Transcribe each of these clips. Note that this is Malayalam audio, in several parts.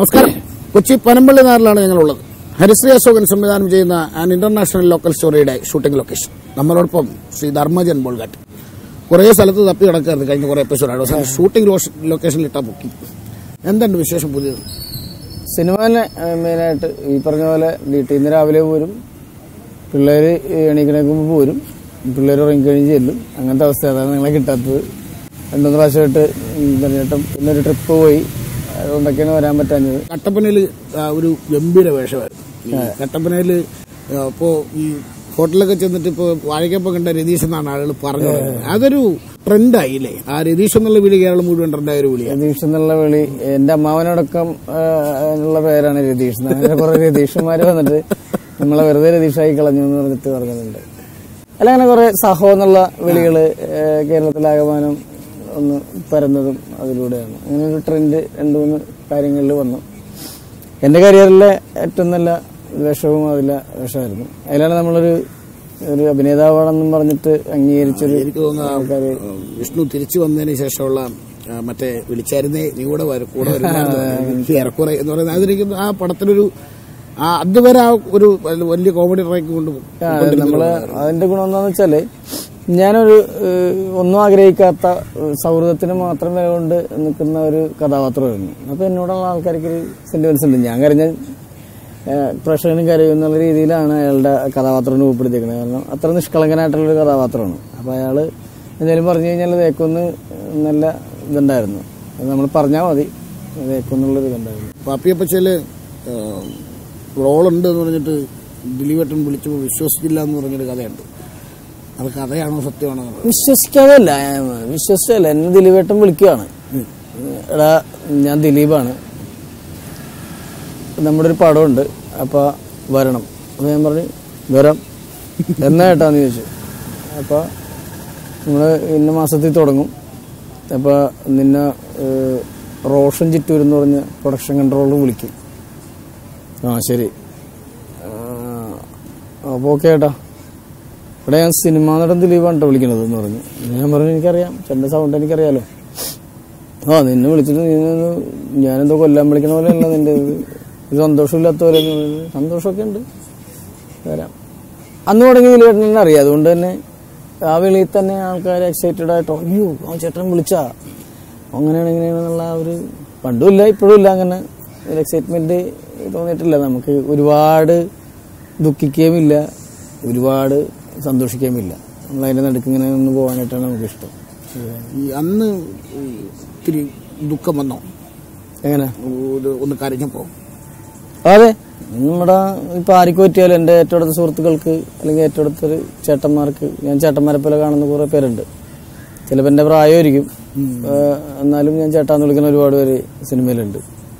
നമസ്കാരം കൊച്ചി പനമ്പള്ളി നാറിലാണ് ഞങ്ങളുള്ളത് ഹരിശ്രീ അശോകൻ സംവിധാനം ചെയ്യുന്ന ആൻ ഇന്റർനാഷണൽ ലോക്കൽ സ്റ്റോറിയുടെ ഷൂട്ടിംഗ് ലൊക്കേഷൻ നമ്മളോടൊപ്പം ശ്രീ ധർമ്മജൻ ബോൾഗാട്ട് കുറേ സ്ഥലത്ത് തപ്പി കിടക്കായിരുന്നു കഴിഞ്ഞ കുറേ എപ്പിസോഡാണ് അവസാനം ഷൂട്ടിംഗ് ലൊക്കേഷനിൽ ഇട്ടാ പൊക്കി എന്തുണ്ട് വിശേഷം പുതിയത് സിനിമ മെയിനായിട്ട് ഈ പറഞ്ഞ പോലെ വീട്ടിൽ നിന്ന് രാവിലെ പോരും പിള്ളേർ എണീക്കണേക്കുമ്പോൾ പോരും പിള്ളേർ ഉറങ്ങിക്കഴിഞ്ഞ് ചെല്ലും അങ്ങനത്തെ അവസ്ഥ അതാണ് നിങ്ങളെ കിട്ടാത്തത് രണ്ടു മൂന്ന് പ്രാവശ്യമായിട്ട് പറഞ്ഞിട്ടും പിന്നെ ഒരു ട്രിപ്പ് പോയി അതുകൊണ്ടൊക്കെയാണ് വരാൻ പറ്റാഞ്ഞത് കട്ടപ്പനയിൽ ഒരു ഗംഭീര വേഷമായിരുന്നു ഈ കട്ടപ്പനയിൽ ഇപ്പോ ഈ ഹോട്ടലൊക്കെ ചെന്നിട്ട് ഇപ്പോൾ വാഴക്കപ്പം കണ്ട രതീഷ് എന്നാണ് ആളുകൾ പറഞ്ഞു അതൊരു ട്രെൻഡായില്ലേ ആ രതീഷ് എന്നുള്ള വിളി കേരളം മുഴുവൻ ട്രെൻഡായ ഒരു വിളിയാണ് രതീഷ് എന്നുള്ള വിളി എന്റെ അമ്മാവനടക്കം ആ, ഉള്ള പേരാണ് രതീഷ് എന്ന്. അങ്ങനെ കുറെ രതീഷന്മാര് വന്നിട്ട് നമ്മളെ വെറുതെ രതീഷായി കളഞ്ഞു എന്ന് പറഞ്ഞിട്ട് പറഞ്ഞിട്ടുണ്ട് അല്ല അങ്ങനെ കുറെ സഹോ എന്നുള്ള വിളികള് ആ, കേരളത്തിലാകമാനം ഒന്ന് പരന്നതും അതിലൂടെയാണ് അങ്ങനെ ഒരു ട്രെൻഡ് രണ്ടു മൂന്ന് കാര്യങ്ങളിൽ വന്നു എന്റെ കരിയറിലെ ഏറ്റവും നല്ല വേഷവും അതിലെ വേഷമായിരുന്നു അതിലാണ് നമ്മളൊരു ഒരു അഭിനേതാവാണെന്നും പറഞ്ഞിട്ട് അംഗീകരിച്ചൊരു എനിക്ക് തോന്നുന്നു ആൾക്കാര് ആ, വിഷ്ണു തിരിച്ചു വന്നതിന് ശേഷമുള്ള ആ, മറ്റേ വിളിച്ചായിരുന്നേ നീ കൂടെ വരും കൂടെ വരുമായിരുന്നു ഏറെക്കുറെ എന്ന് പറയുന്നത് അതെനിക്ക് ആ പടത്തിലൊരു ആ അതുവരെ ആ ഒരു വലിയ കോമഡി ട്രാക്ക് കൊണ്ട് ആ, നമ്മള് അതിന്റെ ഗുണം എന്താന്ന് വെച്ചാല് ഞാനൊരു ഏഹ്, ഒന്നും ആഗ്രഹിക്കാത്ത ഏഹ്, സൗഹൃദത്തിന് മാത്രം വില കൊണ്ട് നിൽക്കുന്ന ഒരു കഥാപാത്രമായിരുന്നു അപ്പൊ എന്നോടുള്ള ആൾക്കാർക്ക് ഒരു സെന്റിമെന്റ്സ് ഉണ്ട് ഞാൻ കരഞ്ഞ ഏഹ്, പ്രേക്ഷകനും കരയും എന്നുള്ള രീതിയിലാണ് അയാളുടെ കഥാപാത്രം രൂപപ്പെടുത്തിയിരിക്കുന്നത് കാരണം അത്ര നിഷ്കളങ്കനായിട്ടുള്ള ഒരു കഥാപാത്രമാണ് അപ്പൊ അയാള് എന്തെങ്കിലും പറഞ്ഞു കഴിഞ്ഞാൽ തേക്കൊന്ന് നല്ല ഇതുണ്ടായിരുന്നു അത് നമ്മൾ പറഞ്ഞാൽ മതി തേക്കൊന്നുള്ളൊരു ഇതുണ്ടായിരുന്നു പാപ്പിയപ്പച്ചയില് റോളുണ്ട് എന്ന് പറഞ്ഞിട്ട് ദിലീപേട്ടൻ വിളിച്ചു വിശ്വസിച്ചില്ല എന്ന് പറഞ്ഞൊരു കഥയുണ്ട് അത് കഥയാണോ സത്യമാണോ എന്നുള്ളത്. വിശ്വസിക്കാതല്ല വിശ്വസിച്ചല്ല എന്നെ ദിലീപേട്ടൻ വിളിക്കുകയാണ് എടാ ഞാൻ ദിലീപാണ് നമ്മുടെ ഒരു പടമുണ്ട് അപ്പൊ വരണം അപ്പൊ ഞാൻ പറഞ്ഞു വരാം എന്നാ ഏട്ടാന്ന് ചോദിച്ചു അപ്പൊ നമ്മള് ഇന്ന മാസത്തിൽ തുടങ്ങും അപ്പൊ നിന്നെ ഏഹ്, റോഷൻ ചിറ്റൂർ എന്ന് പറഞ്ഞ പ്രൊഡക്ഷൻ കൺട്രോളർ വിളിക്കും ആ ശരി അപ്പോൾ ഓക്കെ ഏട്ടാ ഇവിടെ ഞാൻ സിനിമാ നടൻ ദിലീപാണ് കേട്ടോ വിളിക്കണത് എന്ന് പറഞ്ഞു ഞാൻ പറഞ്ഞു എനിക്കറിയാം ചേട്ടൻ്റെ സൗണ്ട് എനിക്കറിയാലോ ആ നിന്നെ വിളിച്ചിട്ട് നീ ഒന്ന് ഞാനെന്തോ കൊല്ലാൻ വിളിക്കണ പോലെ അല്ല നിന്റെ ഇത് ഇത് സന്തോഷമില്ലാത്ത പോലെ എന്ന് പറയുന്നത്. സന്തോഷമൊക്കെ ഉണ്ട് വരാം അന്ന് തുടങ്ങി ദിലീപേട്ടനെ അറിയാം അതുകൊണ്ട് തന്നെ ആ വിളിയിൽ തന്നെ ആൾക്കാർ എക്സൈറ്റഡ് ആയിട്ടോ അയ്യോ ആ ചേട്ടൻ വിളിച്ചാ അങ്ങനെയാണ് ഇങ്ങനെയാണെന്നുള്ള ആ ഒരു പണ്ടും ഇല്ല ഇപ്പോഴും ഇല്ല അങ്ങനെ ഒരു എക്സൈറ്റ്മെന്റ് തോന്നിയിട്ടില്ല നമുക്ക് ഒരുപാട് ദുഃഖിക്കുകയുമില്ല ഒരുപാട് സന്തോഷിക്കുകയുമില്ല നമ്മൾ അതിന്റെ നടുക്ക് ഇങ്ങനെ ഒന്ന് പോകാനായിട്ടാണ് നമുക്ക് ഇഷ്ടം ഈ അന്ന് ഈ ഇത്തിരി ദുഃഖം വന്നോ എങ്ങനെ ഒരു ഒന്ന് കരഞ്ഞപ്പോ അതെ നമ്മുടെ ഇപ്പൊ ആർക്ക് പറ്റിയാലും എൻ്റെ ഏറ്റവും അടുത്ത സുഹൃത്തുക്കൾക്ക് അല്ലെങ്കിൽ ഏറ്റവും അടുത്തൊരു ചേട്ടന്മാർക്ക് ഞാൻ ചേട്ടന്മാരെ പോലെ കാണുന്ന കുറെ പേരുണ്ട് ചിലപ്പോൾ എൻ്റെ പ്രായമായിരിക്കും ഏഹ് എന്നാലും ഞാൻ ചേട്ടാന്ന് വിളിക്കുന്ന ഒരുപാട് പേര് സിനിമയിലുണ്ട്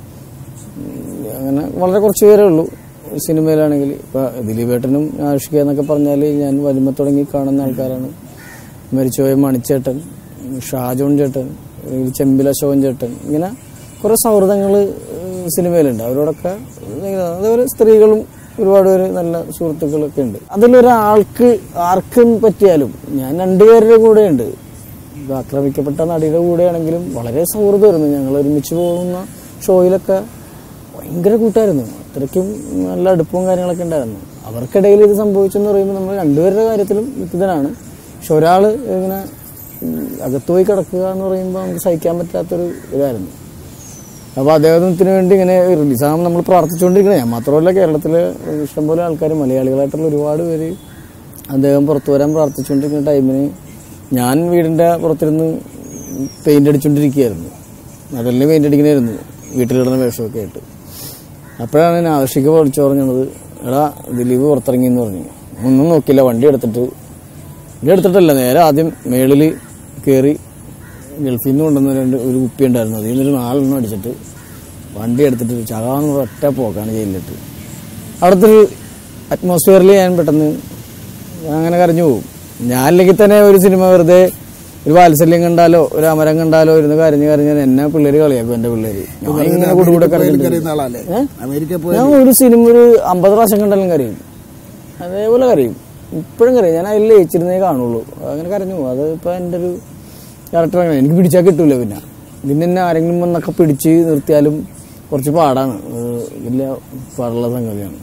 ഉം, അങ്ങനെ വളരെ കുറച്ച് പേരേ ഉള്ളൂ സിനിമയിലാണെങ്കിൽ ഇപ്പൊ ദിലീപേട്ടനും ആഷിക എന്നൊക്കെ പറഞ്ഞാൽ ഞാൻ വരുമ്പ തുടങ്ങി കാണുന്ന ആൾക്കാരാണ് മരിച്ചുപോയ മണിച്ചേട്ടൻ ഷാജോൺ ചേട്ടൻ അല്ലെങ്കിൽ ചെമ്പില അശോകൻ ചേട്ടൻ ഇങ്ങനെ കുറെ സൗഹൃദങ്ങൾ സിനിമയിലുണ്ട് അവരോടൊക്കെ ഇങ്ങനെ അതേപോലെ സ്ത്രീകളും ഒരുപാട് പേര് നല്ല സുഹൃത്തുക്കളൊക്കെ ഉണ്ട് അതിലൊരാൾക്ക് ആർക്കും പറ്റിയാലും ഞാൻ രണ്ടുപേരുടെ കൂടെയുണ്ട് ഇത് ആക്രമിക്കപ്പെട്ട നടിയുടെ കൂടെയാണെങ്കിലും വളരെ സൗഹൃദമായിരുന്നു ഞങ്ങൾ ഒരുമിച്ച് പോകുന്ന ഷോയിലൊക്കെ ഭയങ്കര കൂട്ടായിരുന്നു അത്രയ്ക്കും നല്ല അടുപ്പവും കാര്യങ്ങളൊക്കെ ഉണ്ടായിരുന്നു അവർക്കിടയിൽ ഇത് സംഭവിച്ചെന്ന് പറയുമ്പോൾ നമ്മൾ രണ്ടുപേരുടെ കാര്യത്തിലും വിത്തുതനാണ് പക്ഷെ ഒരാൾ ഇങ്ങനെ ഉം, അകത്ത് പോയി കിടക്കുക എന്ന് പറയുമ്പോൾ നമുക്ക് സഹിക്കാൻ പറ്റാത്തൊരു ഇതായിരുന്നു അപ്പോൾ അദ്ദേഹത്തിന് വേണ്ടി ഇങ്ങനെ റിലീസാകുമ്പോൾ നമ്മൾ പ്രാർത്ഥിച്ചുകൊണ്ടിരിക്കണം ഞാൻ മാത്രമല്ല കേരളത്തിലെ ഇഷ്ടംപോലെ ആൾക്കാർ മലയാളികളായിട്ടുള്ള ഒരുപാട് പേര് അദ്ദേഹം പുറത്തു വരാൻ പ്രാർത്ഥിച്ചുകൊണ്ടിരിക്കുന്ന ടൈമിന് ഞാൻ വീടിൻ്റെ പുറത്തിരുന്ന് പെയിൻ്റ് അടിച്ചുകൊണ്ടിരിക്കുകയായിരുന്നു നടലിന് പെയിൻ്റ് അടിക്കണമായിരുന്നു വീട്ടിലിടുന്ന വേഷമൊക്കെ ആയിട്ട് അപ്പോഴാണ് ഞാൻ ആകർഷിക്ക വിളിച്ചു പറഞ്ഞത് എടാ ദിലീപ് പുറത്തിറങ്ങി എന്ന് പറഞ്ഞു ഒന്നും നോക്കില്ല വണ്ടി എടുത്തിട്ട് വണ്ടി എടുത്തിട്ടല്ല നേരെ ആദ്യം മേളിൽ കയറി ഗൾഫിൽ നിന്ന് കൊണ്ടുവന്ന രണ്ട് ഒരു കുപ്പി ഉണ്ടായിരുന്നു അതിൽ നിന്നൊരു നാലെണ്ണം അടിച്ചിട്ട് വണ്ടി എടുത്തിട്ട് ചകാന്ന് ഒറ്റ പോക്കാണ് ജയിലിലിട്ട് അവിടുത്തെ ഒരു അറ്റ്മോസ്ഫിയറിൽ ഞാൻ പെട്ടെന്ന് ഞാൻ അങ്ങനെ കരഞ്ഞു പോകും ഞാൻ അല്ലെങ്കിൽ തന്നെ ഒരു സിനിമ വെറുതെ ഒരു വാത്സല്യം കണ്ടാലോ ഒരു അമരം കണ്ടാലോ ഇരുന്ന് കരഞ്ഞ് കരഞ്ഞാൽ എന്നെ പിള്ളേര് കളിയാക്കും എന്റെ പിള്ളേര് ഞാൻ ഇങ്ങനെ കൂടെ കരഞ്ഞിട്ട് കരയുന്ന ആളല്ലേ ഏ? അമേരിക്ക പോയി ഞാൻ ഒരു സിനിമ ഒരു അമ്പത് പ്രാവശ്യം കണ്ടാലും കരയും അതേപോലെ കരയും ഇപ്പോഴും കരയും ഞാൻ അതിൽ ലയിച്ചിരുന്നേ കാണുള്ളൂ അങ്ങനെ കരഞ്ഞു പോകും അത് ഇപ്പൊ എൻ്റെ ഒരു ക്യാരക്ടർ അങ്ങനെ എനിക്ക് പിടിച്ചാൽ കിട്ടൂല പിന്നെ പിന്നെ എന്നെ ആരെങ്കിലും വന്നൊക്കെ പിടിച്ച് നിർത്തിയാലും കുറച്ച് പാടാണ് ഏഹ് വലിയ പാടുള്ള സംഗതിയാണ്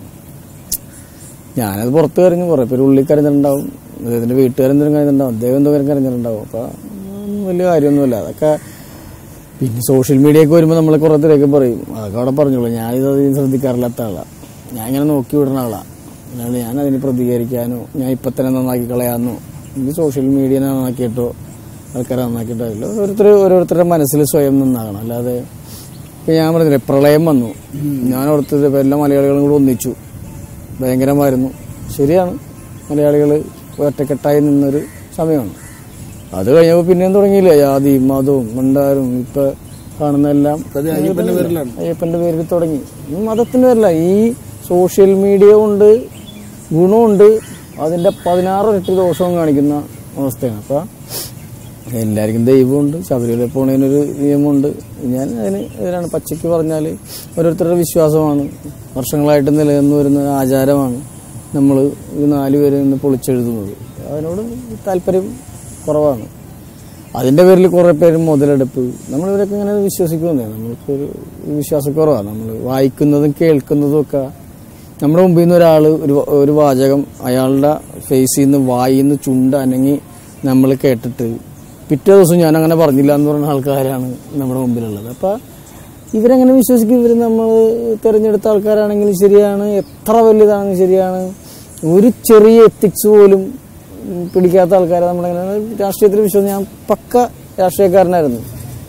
ഞാനത് പുറത്ത് കരഞ്ഞു കുറേ പേര് ഉള്ളിൽ കരഞ്ഞിട്ടുണ്ടാവും അദ്ദേഹത്തിന്റെ വീട്ടുകാരെന്തെങ്കിലും കരഞ്ഞിട്ടുണ്ടാവും അദ്ദേഹം എന്തോ കരഞ്ഞിട്ടുണ്ടാവും അപ്പൊ ഒന്നും വലിയ കാര്യമൊന്നുമില്ല അതൊക്കെ പിന്നെ സോഷ്യൽ മീഡിയ ഒക്കെ വരുമ്പോൾ നമ്മൾ കുറേ പേരൊക്കെ പറയും അതൊക്കെ അവിടെ പറഞ്ഞോളൂ ഞാനിത് അധികം ശ്രദ്ധിക്കാറില്ലാത്ത ആളാണ് ഞാൻ ഇങ്ങനെ നോക്കി വിടുന്ന ആളാണ് അല്ലാണ്ട് ഞാൻ അതിന് പ്രതികരിക്കാനോ ഞാൻ ഇപ്പം തന്നെ നന്നാക്കി കളയാനോ എനിക്ക് സോഷ്യൽ മീഡിയ നന്നാക്കിയിട്ടോ ആൾക്കാരെ നന്നാക്കിയിട്ടോ ഇല്ല ഓരോരുത്തർ ഓരോരുത്തരുടെ മനസ്സിൽ സ്വയം നന്നാകണം അല്ലാതെ ഇപ്പം ഞാൻ പറഞ്ഞില്ലേ പ്രളയം വന്നു ഞാൻ ഓർത്തത് ഇപ്പം എല്ലാ മലയാളികളും കൂടെ ഒന്നിച്ചു ഭയങ്കരമായിരുന്നു ശരിയാണ് മലയാളികൾ ഒറ്റക്കെട്ടായി നിന്നൊരു സമയമാണ് അത് കഴിഞ്ഞപ്പോൾ പിന്നെയും തുടങ്ങിയില്ല ജാതിയും മതവും മണ്ടാരും ഇപ്പൊ കാണുന്നതെല്ലാം അത് അയ്യപ്പന്റെ പേരിലാണ് അയ്യപ്പന്റെ പേരിൽ തുടങ്ങി ഈ മതത്തിന്റെ പേരില്ല ഈ സോഷ്യൽ മീഡിയ കൊണ്ട് ഗുണമുണ്ട് അതിന്റെ പതിനാറ് ദോഷവും കാണിക്കുന്ന അവസ്ഥയാണ് അപ്പൊ എല്ലാവർക്കും ദൈവമുണ്ട് ശബരിമല പോണതിനൊരു നിയമമുണ്ട് ഞാൻ അതിന് എതിരാണ് പച്ചയ്ക്ക് പറഞ്ഞാൽ ഓരോരുത്തരുടെ വിശ്വാസമാണ് വർഷങ്ങളായിട്ട് നിലനിന്ന് വരുന്ന ആചാരമാണ് നമ്മൾ ഈ നാല് പേര് നിന്ന് പൊളിച്ചെഴുതുന്നത് അതിനോട് താല്പര്യം കുറവാണ് അതിന്റെ പേരിൽ കുറെ പേര് മുതലെടുപ്പ് നമ്മളിവരൊക്കെ ഇങ്ങനെ വിശ്വസിക്കുന്നേ നമ്മൾക്കൊരു വിശ്വാസക്കുറവാണ് നമ്മൾ വായിക്കുന്നതും കേൾക്കുന്നതും ഒക്കെ നമ്മുടെ മുമ്പിൽ നിന്ന് ഒരാൾ ഒരു ഒരു വാചകം അയാളുടെ ഫേസിൽ നിന്ന് വായിൽ നിന്ന് ചുണ്ട് അനങ്ങി നമ്മൾ കേട്ടിട്ട് പിറ്റേ ദിവസം ഞാൻ അങ്ങനെ പറഞ്ഞില്ല എന്ന് പറയുന്ന ആൾക്കാരാണ് നമ്മുടെ മുമ്പിലുള്ളത് അപ്പം ഇവരെങ്ങനെ വിശ്വസിക്കും ഇവർ നമ്മൾ തിരഞ്ഞെടുത്ത ആൾക്കാരാണെങ്കിലും ശരിയാണ് എത്ര വലുതാണെങ്കിലും ശരിയാണ് ഒരു ചെറിയ എത്തിക്സ് പോലും ഉം, പിടിക്കാത്ത ആൾക്കാരെ നമ്മളെങ്ങനെ രാഷ്ട്രീയത്തിൽ വിശ്വസിച്ച് ഞാൻ പക്ക രാഷ്ട്രീയക്കാരനായിരുന്നു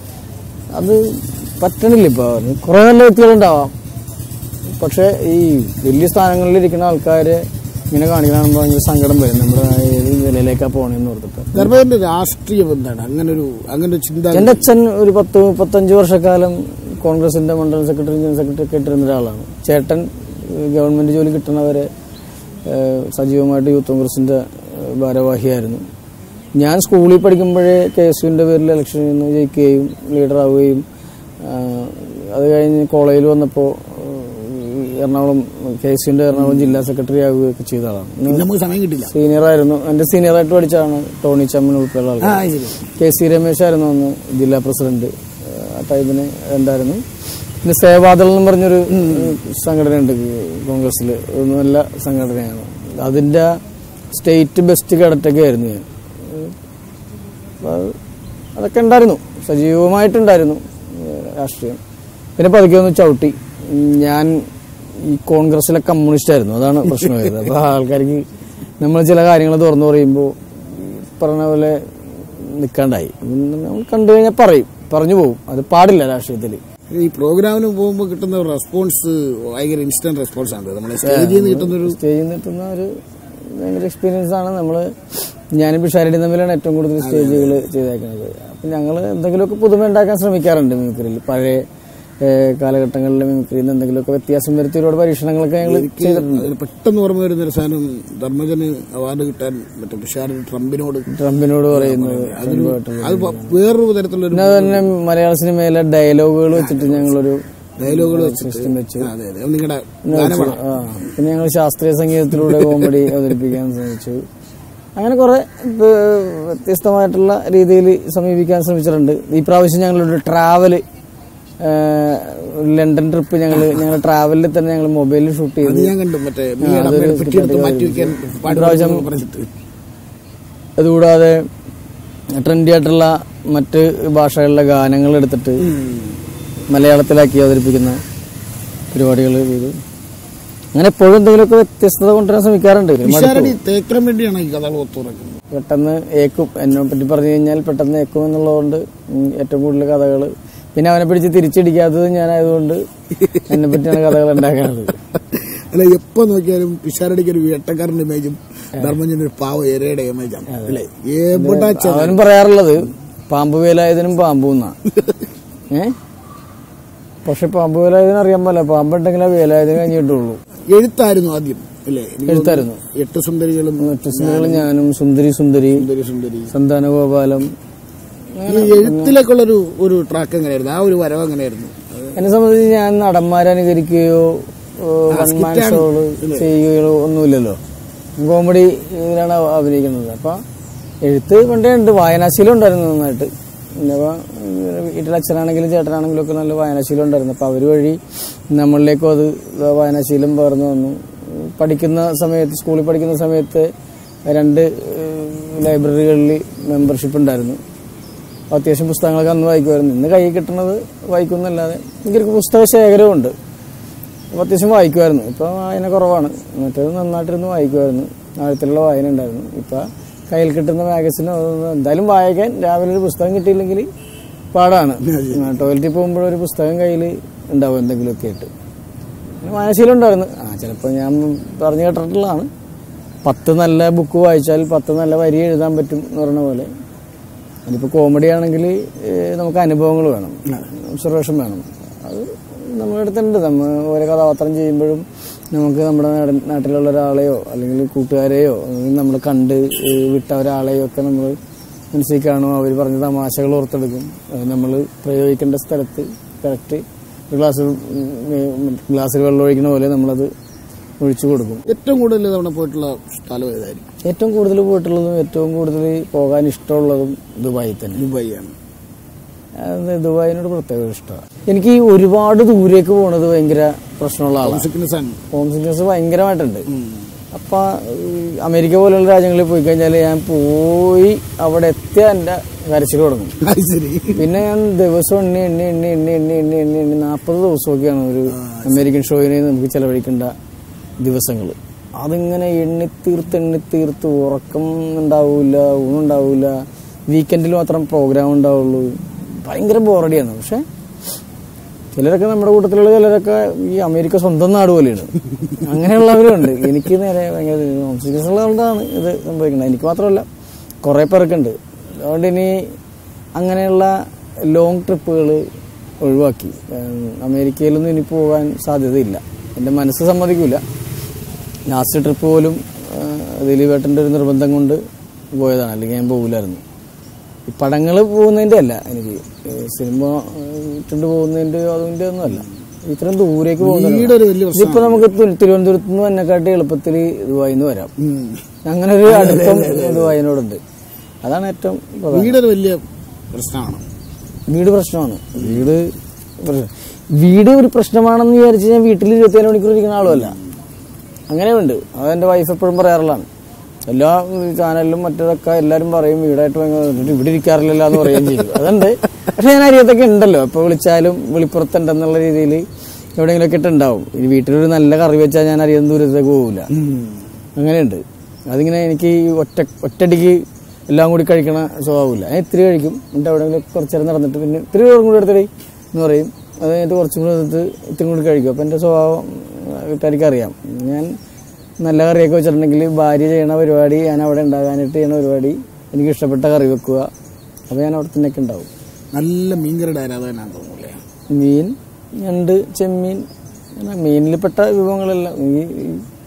അത് പറ്റണില്ല ഇപ്പോൾ കുറേ നല്ല വ്യക്തികളുണ്ടാവാം പക്ഷെ ഈ വലിയ സ്ഥാനങ്ങളിൽ ഇരിക്കുന്ന ആൾക്കാരെ ഇങ്ങനെ കാണിക്കണമെന്ന് ഭയങ്കര സങ്കടം വരും നമ്മുടെ ഏത് നിലയിലേക്കാണ് പോകണമെന്ന് ഓർത്തിട്ട് ധർമ്മജന്റെ രാഷ്ട്രീയം എന്താണ് അങ്ങനെ ഒരു അങ്ങനെ ഒരു ചിന്ത എന്റെ അച്ഛൻ ഒരു പത്ത് മുപ്പത്തഞ്ച് വർഷക്കാലം കോൺഗ്രസിന്റെ മണ്ഡലം സെക്രട്ടറി ജനറൽ സെക്രട്ടറി ഒക്കെ ഇട്ടിരുന്ന ഒരാളാണ് ചേട്ടൻ ഏഹ്, ഗവൺമെന്റ് ജോലി കിട്ടണവരെ ഏഹ്, സജീവമായിട്ട് യൂത്ത് കോൺഗ്രസിന്റെ ഏഹ്, ഭാരവാഹിയായിരുന്നു ഞാൻ സ്കൂളിൽ പഠിക്കുമ്പോഴേ കെ എസ് യുവിന്റെ പേരിൽ ഇലക്ഷനിൽ നിന്ന് ജയിക്കുകയും ലീഡറാവുകയും ആഹ്, അത് കഴിഞ്ഞ് കോളേജിൽ വന്നപ്പോൾ എറണാകുളം കെ എസ് യുവിന്റെ എറണാകുളം ജില്ലാ സെക്രട്ടറി ആവുകയൊക്കെ ചെയ്ത ആളാണ് പിന്നെ നമുക്ക് സമയം കിട്ടില്ല സീനിയറായിരുന്നു എന്റെ സീനിയറായിട്ട് പഠിച്ചാണ് ടോണി ചമ്മൻ ഉൾപ്പെടെയുള്ള ആൾക്കാർ ആ ശരി കെ സി രമേശ് ആയിരുന്നു അന്ന് ജില്ലാ പ്രസിഡന്റ് ഏഹ് ആ ടൈമിന് ഉണ്ടായിരുന്നു പിന്നെ സേവാദൾ എന്ന് പറഞ്ഞൊരു സംഘടനയുണ്ട് കോൺഗ്രസ്സിൽ ഒരു നല്ല സംഘടനയാണ് അതിന്റെ സ്റ്റേറ്റ് ബെസ്റ്റ് കേഡറ്റൊക്കെ ആയിരുന്നു ഞാൻ ഏഹ് അപ്പൊ അത് അതൊക്കെ ഉണ്ടായിരുന്നു സജീവമായിട്ടുണ്ടായിരുന്നു ഏഹ് രാഷ്ട്രീയം പിന്നെ പതുക്കെ ഒന്ന് ചവിട്ടി ഞാൻ ഈ കോൺഗ്രസ്സിലെ കമ്മ്യൂണിസ്റ്റ് ആയിരുന്നു അതാണ് പ്രശ്നമായത് അപ്പൊ ആൾക്കാർക്ക് നമ്മൾ ചില കാര്യങ്ങൾ തുറന്നു പറയുമ്പോൾ പറഞ്ഞ പോലെ നിൽക്കാണ്ടായി നമ്മൾ കണ്ടു കഴിഞ്ഞാൽ പറയും പറഞ്ഞു പോകും അത് പാടില്ല രാഷ്ട്രീയത്തിൽ ഈ പ്രോഗ്രാമിന് പോകുമ്പോൾ കിട്ടുന്ന ഒരു റെസ്പോൺസ് ഭയങ്കര ഇൻസ്റ്റന്റ് റെസ്പോൺസ് ആണ് നമ്മളെ സ്റ്റേജിൽ നിന്ന് കിട്ടുന്ന ഒരു സ്റ്റേജിൽ നിന്ന് കിട്ടുന്ന ഒരു ഭയങ്കര എക്സ്പീരിയൻസ് ആണ് നമ്മൾ ഞാനും പിഷാരടി തമ്മിലാണ് ഏറ്റവും കൂടുതൽ സ്റ്റേജുകൾ ചെയ്തേക്കുന്നത് അപ്പം ഞങ്ങൾ എന്തെങ്കിലുമൊക്കെ പുതുമ ഉണ്ടാക്കാൻ ശ്രമിക്കാറുണ്ട് മിമിക്രിയിൽ പഴയ ഏഹ്, കാലഘട്ടങ്ങളിലെ മിമിക്രിയിൽ നിന്ന് എന്തെങ്കിലുമൊക്കെ വ്യത്യാസം വരുത്തി ഒരുപാട് പരീക്ഷണങ്ങളൊക്കെ ഞങ്ങൾ ചെയ്തിട്ടുണ്ട് അതിൽ പെട്ടെന്ന് ഓർമ്മ വരുന്ന ഒരു സാധനം ധർമ്മജന് അവാർഡ് കിട്ടാൻ മറ്റേ തുഷാർ ട്രംപിനോട് ട്രംപിനോട് പറയുന്നത് ചെറുതായിട്ടുള്ള അത് പ- വേറൊരു തരത്തിലുള്ള പിന്നെ അത് തന്നെ മലയാള സിനിമയിലെ ഡയലോഗുകൾ വെച്ചിട്ട് ഞങ്ങളൊരു ഡയലോഗുകൾ സിസ്റ്റം വെച്ചു അതെ അതെ അത് നിങ്ങളുടെ ഗാനമാണ് ആ പിന്നെ ഞങ്ങൾ ശാസ്ത്രീയ സംഗീതത്തിലൂടെ കോമഡി അവതരിപ്പിക്കാൻ ശ്രമിച്ചു അങ്ങനെ കുറെ ഏഹ്, വ്യത്യസ്തമായിട്ടുള്ള രീതിയിൽ സമീപിക്കാൻ ശ്രമിച്ചിട്ടുണ്ട് ഈ പ്രാവശ്യം ഞങ്ങളൊരു ട്രാവല് ലണ്ടൻ ട്രിപ്പ് ഞങ്ങൾ ഞങ്ങൾ ട്രാവലിൽ തന്നെ ഞങ്ങൾ മൊബൈലിൽ ഷൂട്ട് ചെയ്തു അത് ഞാൻ കണ്ടു മറ്റേ മിയയുടെ അമ്മയുടെ പെട്ടിയെടുത്ത് മാറ്റി വെക്കാൻ പാടുപെടുന്നു പറഞ്ഞിട്ട് അതുകൂടാതെ ട്രെൻഡി ആയിട്ടുള്ള മറ്റ് ഭാഷകളിലെ ഗാനങ്ങൾ എടുത്തിട്ട് മലയാളത്തിലാക്കി അവതരിപ്പിക്കുന്ന പരിപാടികൾ ചെയ്തു അങ്ങനെ എപ്പോഴും എന്തെങ്കിലുമൊക്കെ വ്യത്യസ്തത കൊണ്ടുവരാൻ ശ്രമിക്കാറുണ്ട് ഒരു മടുപ്പ് തുഷാരടി തേക്കരം വേണ്ടിയാണ് ഈ കഥകൾ ഒത്തുറക്കുന്നത് പെട്ടെന്ന് ഏക്കും എന്നെ പറ്റി പറഞ്ഞു കഴിഞ്ഞാൽ പെട്ടെന്ന് ഏക്കും എന്നുള്ളതുകൊണ്ട് ഉം ഏറ്റവും കൂടുതൽ കഥകൾ പിന്നെ അവനെ പിടിച്ച് തിരിച്ചടിക്കാത്തത് ഞാനായതുകൊണ്ട് എന്നെ പറ്റിയാണ് കഥകൾ ഉണ്ടാക്കുന്നത് അല്ല എപ്പോ നോക്കിയാലും പിഷാരടിക്ക് ഒരു വേട്ടക്കാരന്റെ ഇമേജും ധർമ്മജന്റെ ഒരു പാവ എരയുടെ ഇമേജാണ് അല്ലേ എവിടെ അവൻ പറയാറുള്ളത് പാമ്പ് വേലായതിനും പാമ്പും എന്നാ ഏ പക്ഷെ പാമ്പ് വേലായതിന് അറിയാൻ പോലെ പാമ്പുണ്ടെങ്കിലേ വേലായതിന് കഴിഞ്ഞ് കിട്ടുള്ളൂ എഴുത്തായിരുന്നു ആദ്യം അല്ലേ എനിക്ക് എഴുത്തായിരുന്നു തോന്നുന്നു എട്ട് സുന്ദരികളും സുന്ദരികൾ ഞാനും സുന്ദരി സുന്ദരി സുന്ദരി സുന്ദരി സന്താന ഗോപാലം ഈ എഴുത്തിലേക്കുള്ളൊരു ഒരു ട്രാക്ക് എങ്ങനെയായിരുന്നു ആ ഒരു വരവ് എങ്ങനെയായിരുന്നു അത് എന്നെ സംബന്ധിച്ച് ഞാൻ നടന്മാരെ അനുകരിക്കുകയോ വൺ മാൻ ഷോകള് ചെയ്യുകയോ ഒന്നുമില്ലല്ലോ കോമഡി ഇതിലാണ് അഭിനയിക്കുന്നത് അപ്പൊ എഴുത്ത് പണ്ടേ ഉണ്ട് വായനാശീലം ഉണ്ടായിരുന്നു നന്നായിട്ട് പിന്നെ അപ്പോൾ വീട്ടിലെ അച്ഛനാണെങ്കിലും ചേട്ടനാണെങ്കിലും ഒക്കെ നല്ല വായനാശീലം ഉണ്ടായിരുന്നു അപ്പോൾ അവർ വഴി നമ്മളിലേക്കും അത് വായനാശീലം പകർന്നു വന്നു പഠിക്കുന്ന സമയത്ത് സ്കൂളിൽ പഠിക്കുന്ന സമയത്ത് രണ്ട് ലൈബ്രറികളിൽ മെമ്പർഷിപ്പ് ഉണ്ടായിരുന്നു അത്യാവശ്യം പുസ്തകങ്ങളൊക്കെ അന്ന് വായിക്കുമായിരുന്നു ഇന്ന് കൈ കിട്ടുന്നത് വായിക്കുന്നല്ലാതെ എനിക്കൊരു പുസ്തക ശേഖരമുണ്ട് അപ്പോൾ അത്യാവശ്യം വായിക്കുമായിരുന്നു ഇപ്പോൾ വായന കുറവാണ് മറ്റേത് നന്നായിട്ടിരുന്ന് വായിക്കുമായിരുന്നു ആഴത്തിലുള്ള വായന ഉണ്ടായിരുന്നു ഇപ്പോൾ കയ്യിൽ കിട്ടുന്ന മാഗസിനോ അതൊന്നും എന്തായാലും വായിക്കാൻ രാവിലെ ഒരു പുസ്തകം കിട്ടിയില്ലെങ്കിൽ പാടാണ് ടോയ്ലറ്റിൽ പോകുമ്പോൾ ഒരു പുസ്തകം കയ്യിൽ ഉണ്ടാവും എന്തെങ്കിലുമൊക്കെ ആയിട്ട് പിന്നെ വായനശീലം ഉണ്ടായിരുന്നു ആ ചിലപ്പോൾ ഞാൻ പറഞ്ഞു കേട്ടിട്ടുള്ളതാണ് പത്ത് നല്ല ബുക്ക് വായിച്ചാൽ പത്ത് നല്ല വരി എഴുതാൻ പറ്റും എന്ന് പറഞ്ഞ പോലെ അതിപ്പോൾ കോമഡി ആണെങ്കിൽ നമുക്ക് അനുഭവങ്ങൾ വേണം ഒബ്സർവേഷൻ വേണം അത് നമ്മുടെ അടുത്തുണ്ട് നമ്മൾ ഓരോ കഥാപാത്രം ചെയ്യുമ്പോഴും നമുക്ക് നമ്മുടെ നാടൻ- നാട്ടിലുള്ള ഒരാളെയോ അല്ലെങ്കിൽ കൂട്ടുകാരെയോ അല്ലെങ്കിൽ നമ്മൾ കണ്ട് ഏഹ് വിട്ട ഒരാളെയോ ഒക്കെ നമ്മൾ മനസ്സിൽ കാണും അവർ പറഞ്ഞ തമാശകൾ ഓർത്തെടുക്കും നമ്മൾ പ്രയോഗിക്കേണ്ട സ്ഥലത്ത് കറക്റ്റ് ഒരു ഗ്ലാസ് ഗ്ലാസ്സിൽ വെള്ളം ഒഴിക്കുന്ന പോലെ നമ്മളത് ഒഴിച്ചു കൊടുക്കും ഏറ്റവും കൂടുതൽ തവണ പോയിട്ടുള്ള സ്ഥലം ഏതായിരിക്കും ഏറ്റവും കൂടുതൽ പോയിട്ടുള്ളതും ഏറ്റവും കൂടുതൽ പോകാൻ ഇഷ്ടമുള്ളതും ദുബായിൽ തന്നെ ദുബായിയാണ് അത് ദുബായിനോട് പ്രത്യേക ഇഷ്ടമാണ് എനിക്ക് ഈ ഒരുപാട് ദൂരേക്ക് പോണത് ഭയങ്കര പ്രശ്നമുള്ള ആളാണ് സിക്നസ് ആണ് ഹോം സിക്നസ് ഭയങ്കരമായിട്ടുണ്ട് അപ്പൊ ഈ അമേരിക്ക പോലുള്ള രാജ്യങ്ങളിൽ പോയി കഴിഞ്ഞാൽ ഞാൻ പോയി അവിടെ എത്തിയ എന്റെ കരച്ചിൽ തുടങ്ങും അത് ശരി പിന്നെ ഞാൻ ദിവസം എണ്ണി എണ്ണി എണ്ണി എണ്ണി എണ്ണി എണ്ണി എണ്ണി എണ്ണി നാൽപ്പത് ദിവസമൊക്കെയാണ് ഒരു അമേരിക്കൻ ഷോയിന് നമുക്ക് ചെലവഴിക്കേണ്ട ദിവസങ്ങൾ അതിങ്ങനെ എണ്ണി തീർത്ത് എണ്ണി തീർത്ത് ഉറക്കം ഉണ്ടാവില്ല ഊണുണ്ടാവില്ല വീക്കെൻഡിൽ മാത്രം പ്രോഗ്രാം ഉണ്ടാവുള്ളൂ ഭയങ്കര ബോറടിയാണ് പക്ഷെ ചിലരൊക്കെ നമ്മുടെ കൂട്ടത്തിലുള്ള ചിലരൊക്കെ ഈ അമേരിക്ക സ്വന്തം നാട് പോലെയാണ് അങ്ങനെയുള്ളവരുണ്ട് എനിക്ക് നേരെ ഭയങ്കര ഹോംസിക്നസ് ഉള്ളതുകൊണ്ടാണ് ഇത് സംഭവിക്കുന്നത് എനിക്ക് മാത്രമല്ല കുറേ പേർക്കുണ്ട് അതുകൊണ്ട് ഇനി അങ്ങനെയുള്ള ലോങ് ട്രിപ്പുകൾ ഒഴിവാക്കി ഉം, അമേരിക്കയിലൊന്നും ഇനി പോകാൻ സാധ്യതയില്ല എൻ്റെ മനസ്സ് സമ്മതിക്കില്ല ലാസ്റ്റ് ട്രിപ്പ് പോലും ദിലീപേട്ടൻ്റെ ഒരു നിർബന്ധം കൊണ്ട് പോയതാണ് അല്ലെങ്കിൽ ഞാൻ പോകില്ലായിരുന്നു ഈ പടങ്ങൾ പോകുന്നതിൻ്റെ അല്ല എനിക്ക് ഈ സിനിമ ഇട്ടുകൊണ്ട് പോകുന്നതിൻ്റെ അതിൻ്റെ ഒന്നും അല്ല ഇത്രയും ദൂരേക്ക് വീടൊരു പോകുന്നത് വലിയ ഇതിപ്പോ നമുക്ക് തി- തിരുവനന്തപുരത്ത് നിന്ന് വന്നെക്കാട്ടി എളുപ്പത്തിൽ ദുബായിൽ നിന്ന് വരാം ഉം. അങ്ങനെ ഒരു അടുപ്പം ദുബായിനോടുണ്ട് അതാണ് ഏറ്റവും പ്രധാനം വീടൊരു വലിയ പ്രശ്നമാണ് വീട് പ്രശ്നമാണ് വീട് പ്രശ്നം. വീട് ഒരു പ്രശ്നമാണെന്ന് വിചാരിച്ച് ഞാൻ വീട്ടിൽ ഇരുപത്തിയേഴ് മണിക്കൂർ ഇരിക്കുന്ന ആളുമല്ല അങ്ങനെയുണ്ട് അത് എൻ്റെ വൈഫ് എപ്പോഴും പറയാറുള്ളതാണ് എല്ലാ ചാനലിലും മറ്റേതൊക്കെ എല്ലാവരും പറയും വീടായിട്ട് ഭയങ്കര എന്നിട്ട് ഇവിടെ ഇരിക്കാറില്ലല്ലോ എന്ന് പറയുകയും ചെയ്യും അതുണ്ട് പക്ഷെ ഞാൻ അരിയത്തൊക്കെ ഉണ്ടല്ലോ എപ്പോൾ വിളിച്ചാലും വിളിപ്പുറത്തുണ്ടെന്നുള്ള രീതിയിൽ എവിടെയെങ്കിലുമൊക്കെ ഇട്ടുണ്ടാവും ഇനി വീട്ടിലൊരു നല്ല കറി വെച്ചാൽ ഞാൻ അറിയാൻ ദൂരത്തേക്ക് പോകില്ല അങ്ങനെയുണ്ട് അതിങ്ങനെ എനിക്ക് ഈ ഒറ്റ ഒറ്റടിക്ക് എല്ലാം കൂടി കഴിക്കണ സ്വഭാവമില്ല ഞാൻ ഇത്തിരി കഴിക്കും എന്നിട്ട് എവിടെയെങ്കിലും കുറച്ച് നേരം നടന്നിട്ട് പിന്നെ ഇത്തിരി ചോറും കൂടി എടുത്തടി എന്ന് പറയും അത് കഴിഞ്ഞിട്ട് കുറച്ചും കൂടി എടുത്ത് ഇത്തിരി കൂടി കഴിക്കും അപ്പം എൻ്റെ സ്വഭാവം വീട്ടുകാർക്ക് അറിയാം ഞാൻ നല്ല കറിയൊക്കെ വെച്ചിട്ടുണ്ടെങ്കിൽ ഭാര്യ ചെയ്യണ പരിപാടി ഞാൻ അവിടെ ഉണ്ടാകാനായിട്ട് ചെയ്യണ പരിപാടി എനിക്ക് ഇഷ്ടപ്പെട്ട കറി വെക്കുക അപ്പോൾ ഞാൻ അവിടെ തന്നെയൊക്കെ ഉണ്ടാവും നല്ല മീൻകറിയുടെ ആരാധകനാന്ന് തോന്നുന്നില്ലേ മീൻ ഞണ്ട് ചെമ്മീൻ അങ്ങനെ മീനിൽപ്പെട്ട വിഭവങ്ങളെല്ലാം ഈ ഈ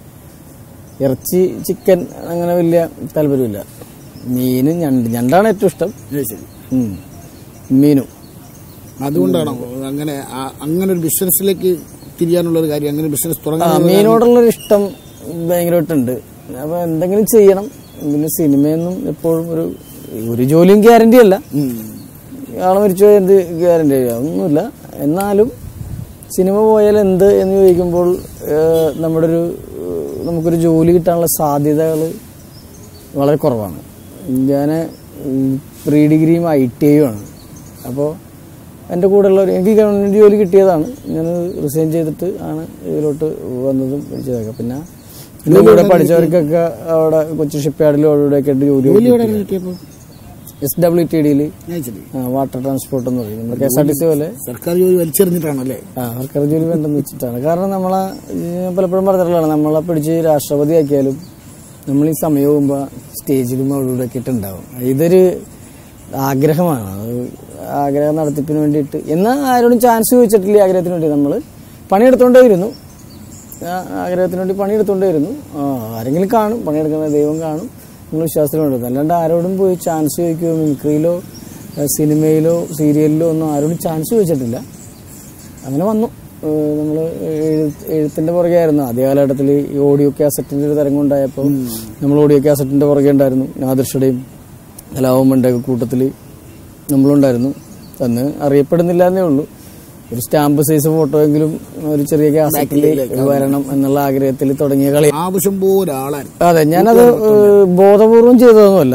ഇറച്ചി ചിക്കൻ അങ്ങനെ വലിയ താല്പര്യമില്ല മീനും ഞണ്ട് ഞണ്ടാണ് ഏറ്റവും ഇഷ്ടം അത് ശരി ഉം. മീനും അതുകൊണ്ടാണോ അങ്ങനെ ആ- അങ്ങനെ ഒരു ബിസിനസ്സിലേക്ക് തിരിയാനുള്ള ഒരു കാര്യം അങ്ങനെ ബിസിനസ് ആ തുടങ്ങാൻ മീനോടുള്ളൊരു ഇഷ്ടം ഭയങ്കരമായിട്ടുണ്ട് അപ്പൊ എന്തെങ്കിലും ചെയ്യണം പിന്നെ സിനിമയൊന്നും എപ്പോഴും ഒരു ഒരു ജോലിയും ഗ്യാരണ്ടി അല്ല ആളെ മരിച്ചു പോയാൽ എന്ത് ഗ്യാരണ്ടി ഒന്നുമില്ല എന്നാലും സിനിമ പോയാൽ എന്ത് എന്ന് ചോദിക്കുമ്പോൾ ഏഹ്, നമ്മുടെ ഒരു ഏഹ്, നമുക്കൊരു ജോലി കിട്ടാനുള്ള സാധ്യതകൾ വളരെ കുറവാണ് ഞാൻ പ്രീ ഡിഗ്രിയും ഐ ടി ഐയും ആണ് അപ്പോൾ എൻ്റെ കൂടെയുള്ളവർ എനിക്ക് ഗവൺമെൻറ് ജോലി കിട്ടിയതാണ് ഞാൻ റിസൈൻ ചെയ്തിട്ട് ആണ് ഇതിലോട്ട് വന്നതും പഠിച്ചതൊക്കെ പിന്നെ എൻ്റെ കൂടെ പഠിച്ചവർക്കൊക്കെ അവിടെ കൊച്ചി ഷിപ്പ് യാർഡിലും അവിടെയൊക്കെ ആയിട്ട് ജോലി കിട്ടിയപ്പോ എസ് ഡബ്ല്യു ടി ഡിയിൽ അത് ശരി വാട്ടർ ട്രാൻസ്പോർട്ട് എന്ന് പറയും നമ്മുടെ K S R T C പോലെ സർക്കാർ ജോലി വലിച്ചെറിഞ്ഞിട്ടാണല്ലേ ആ സർക്കാർ ജോലി വേണ്ടെന്ന് വെച്ചിട്ടാണ് കാരണം നമ്മളെ ഈ പലപ്പോഴും പറഞ്ഞിട്ടുള്ളതാണ് നമ്മളെ പിടിച്ച് രാഷ്ട്രപതിയാക്കിയാലും നമ്മൾ ഈ സമയമാകുമ്പോൾ സ്റ്റേജിലും അവിടെ ഒക്കെ ഇട്ടുണ്ടാവും ഇതൊരു ആഗ്രഹമാണ് അത് ആഗ്രഹം നടത്തിപ്പിന് വേണ്ടിയിട്ട് എന്നാൽ ആരോടും ചാൻസ് ചോദിച്ചിട്ടില്ല ഈ ആഗ്രഹത്തിന് വേണ്ടി നമ്മൾ പണിയെടുത്തോണ്ടേയിരുന്നു ആ ആഗ്രഹത്തിന് വേണ്ടി പണിയെടുത്തോണ്ടേയിരുന്നു ആ ആരെങ്കിലും കാണും പണിയെടുക്കുന്ന ദൈവം കാണും നമ്മൾ വിശ്വാസത്തിലുണ്ട് അല്ലാണ്ട് ആരോടും പോയി ചാൻസ് ചോദിക്കുകയോ മിമിക്രിയിലോ ഏഹ് സിനിമയിലോ സീരിയലിലോ ഒന്നും ആരോടും ചാൻസ് ചോദിച്ചിട്ടില്ല അങ്ങനെ വന്നു നമ്മൾ എഴുത്തിന്റെ പുറകെ ആയിരുന്നു ആദ്യ കാലഘട്ടത്തിൽ ഈ ഓഡിയോ കാസറ്റിന്റെ ഒരു തരംഗം ഉണ്ടായപ്പോൾ നമ്മൾ ഓഡിയോ കാസറ്റിന്റെ പുറകെ ഉണ്ടായിരുന്നു നാദൃഷയുടെയും കലാവുമ്മൻ്റെ ഒക്കെ കൂട്ടത്തിൽ നമ്മളുണ്ടായിരുന്നു അന്ന് അറിയപ്പെടുന്നില്ല എന്നേ ഉള്ളൂ ഒരു സ്റ്റാമ്പ് സൈസ് ഫോട്ടോ എങ്കിലും ഒരു ചെറിയ കാസറ്റിൽ വരണം എന്നുള്ള ആഗ്രഹത്തിൽ തുടങ്ങിയ കളി ആവശ്യം പോലെ ആളായിരുന്നു അതെ ഞാനത് ഏഹ്, ബോധപൂർവം ചെയ്തതൊന്നുമല്ല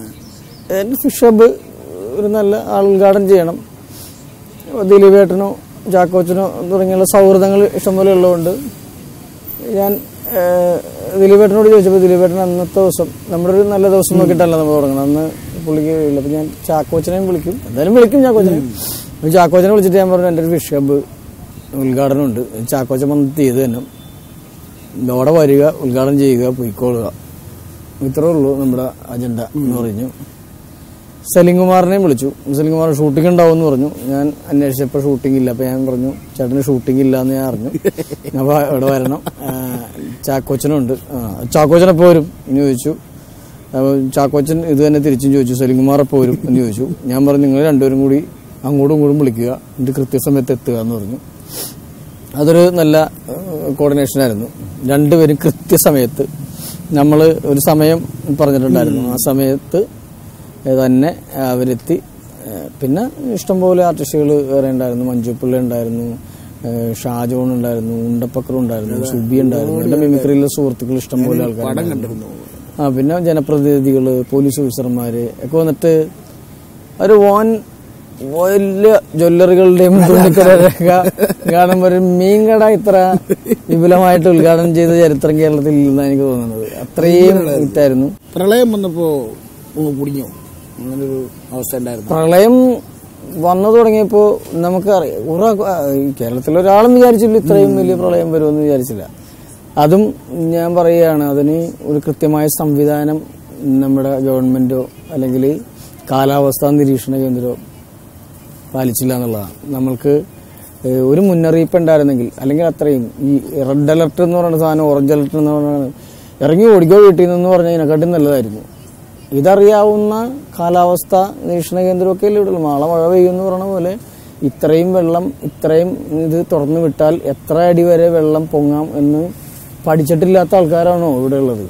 എൻ്റെ ഫിഷ് ഹബ് ഒരു നല്ല ആൾ ഉദ്ഘാടനം ചെയ്യണം ദിലീപേട്ടനോ ചാക്കോച്ചനോ തുടങ്ങിയുള്ള സൗഹൃദങ്ങൾ ഇഷ്ടംപോലെ ഉള്ളതുകൊണ്ട് ഞാൻ ഏഹ്, ദിലീപേട്ടനോട് ചോദിച്ചപ്പോൾ ദിലീപേട്ടൻ അന്നത്തെ ദിവസം നമ്മുടെ ഒരു നല്ല ദിവസം നോക്കിയിട്ടല്ല നമ്മൾ തുടങ്ങണം അന്ന് പുള്ളിക്ക് ഇല്ല അപ്പം ഞാൻ ചാക്കോച്ചനെയും വിളിക്കും എന്തായാലും വിളിക്കും ചാക്കോച്ചനെ അപ്പോൾ ചാക്കോച്ചനെ വിളിച്ചിട്ട് ഞാൻ പറഞ്ഞു എൻ്റെ ഒരു ഫിഷ് ഹബ് ഉദ്ഘാടനമുണ്ട് ചാക്കോച്ചൻ വന്ന് ചെയ്ത് തന്നെ അവിടെ വരിക ഉദ്ഘാടനം ചെയ്യുക പൊയ്ക്കോളുക ഇത്രേ ഉള്ളൂ നമ്മുടെ അജണ്ട എന്ന് പറഞ്ഞു സലിംകുമാറിനെയും വിളിച്ചു സലിംകുമാർ ഷൂട്ടിംഗ് ഉണ്ടാവും എന്ന് പറഞ്ഞു ഞാൻ അന്വേഷിച്ചപ്പോൾ ഷൂട്ടിംഗ് ഇല്ല അപ്പോൾ ഞാൻ പറഞ്ഞു ചേട്ടന് ഷൂട്ടിംഗ് ഇല്ല എന്ന് ഞാൻ അറിഞ്ഞു അപ്പോൾ ഇവിടെ വരണം ആ, ചാക്കോച്ചനുണ്ട് ആ, ചാക്കോച്ചൻ എപ്പോൾ വരും എന്ന് ചോദിച്ചു അപ്പോൾ ചാക്കോച്ചൻ ഇത് തന്നെ തിരിച്ചും ചോദിച്ചു സലിംകുമാർ എപ്പോൾ വരും എന്ന് ചോദിച്ചു ഞാൻ പറഞ്ഞു നിങ്ങൾ രണ്ടുപേരും കൂടി അങ്ങോട്ടും ഇങ്ങോട്ടും വിളിക്കുക എന്നിട്ട് കൃത്യസമയത്ത് എത്തുക എന്ന് പറഞ്ഞു അതൊരു നല്ല കോർഡിനേഷൻ ആയിരുന്നു രണ്ടുപേരും കൃത്യസമയത്ത് നമ്മൾ ഒരു സമയം പറഞ്ഞിട്ടുണ്ടായിരുന്നു ആ സമയത്ത് തന്നെ അവരെത്തി ഏഹ് പിന്നെ ഇഷ്ടംപോലെ ആർട്ടിസ്റ്റുകൾ വേറെ ഉണ്ടായിരുന്നു മഞ്ജു പിള്ള ഉണ്ടായിരുന്നു ഏഹ് ഷാജോൺ ഉണ്ടായിരുന്നു ഉണ്ടപ്പക്കർ ഉണ്ടായിരുന്നു സുബി ഉണ്ടായിരുന്നു എൻ്റെ മിമിക്രിയിലെ സുഹൃത്തുക്കൾ ഇഷ്ടംപോലെ ആൾക്കാർ കണ്ടിരുന്നു ആ പിന്നെ ജനപ്രതിനിധികൾ പോലീസ് ഓഫീസർമാര് ഒക്കെ വന്നിട്ട് ഒരു വൻ വലിയ ജ്വല്ലറികളുടെയും തുണിക്കടയൊക്കെ കാണുമ്പോൾ ഒരു മീൻകട ഇത്ര വിപുലമായിട്ട് ഉദ്ഘാടനം ചെയ്ത ചരിത്രം കേരളത്തിൽ ഇല്ലെന്നാണ് എനിക്ക് തോന്നുന്നത് അത്രയും ഇട്ടായിരുന്നു പ്രളയം വന്നപ്പോ ഒന്ന് കുടുങ്ങിയോ അങ്ങനൊരു അവസ്ഥ ഉണ്ടായിരുന്നു പ്രളയം വന്നു തുടങ്ങിയപ്പോൾ നമുക്കറിയാം കുറെ ഈ കേരളത്തിൽ ഒരാളും വിചാരിച്ചില്ല ഇത്രയും വലിയ പ്രളയം വരുമെന്ന് വിചാരിച്ചില്ല അതും ഞാൻ പറയുകയാണ് അതിന് ഒരു കൃത്യമായ സംവിധാനം നമ്മുടെ ഗവൺമെന്റോ അല്ലെങ്കിൽ കാലാവസ്ഥാ നിരീക്ഷണ കേന്ദ്രമോ പാലിച്ചില്ല എന്നുള്ളതാണ് നമ്മൾക്ക് ഏഹ്, ഒരു മുന്നറിയിപ്പ് ഉണ്ടായിരുന്നെങ്കിൽ അല്ലെങ്കിൽ അത്രയും ഈ റെഡ് അലർട്ട് എന്ന് പറയുന്ന സാധനം ഓറഞ്ച് അലർട്ട് എന്ന് പറയുന്നത് ഇറങ്ങി ഓടിക്കോ വീട്ടിൽ നിന്ന് പറഞ്ഞാൽ ഇതിനെക്കാട്ടും നല്ലതായിരുന്നു ഇതറിയാവുന്ന കാലാവസ്ഥ നിരീക്ഷണ കേന്ദ്രമൊക്കെ അല്ലേ ഇവിടെ നാളെ മഴ പെയ്യുമെന്ന് പറഞ്ഞ പോലെ ഇത്രയും വെള്ളം ഇത്രയും ഇത് തുറന്നു വിട്ടാൽ എത്ര അടി വരെ വെള്ളം പൊങ്ങാം എന്ന് പഠിച്ചിട്ടില്ലാത്ത ആൾക്കാരാണോ ഇവിടെ ഉള്ളത്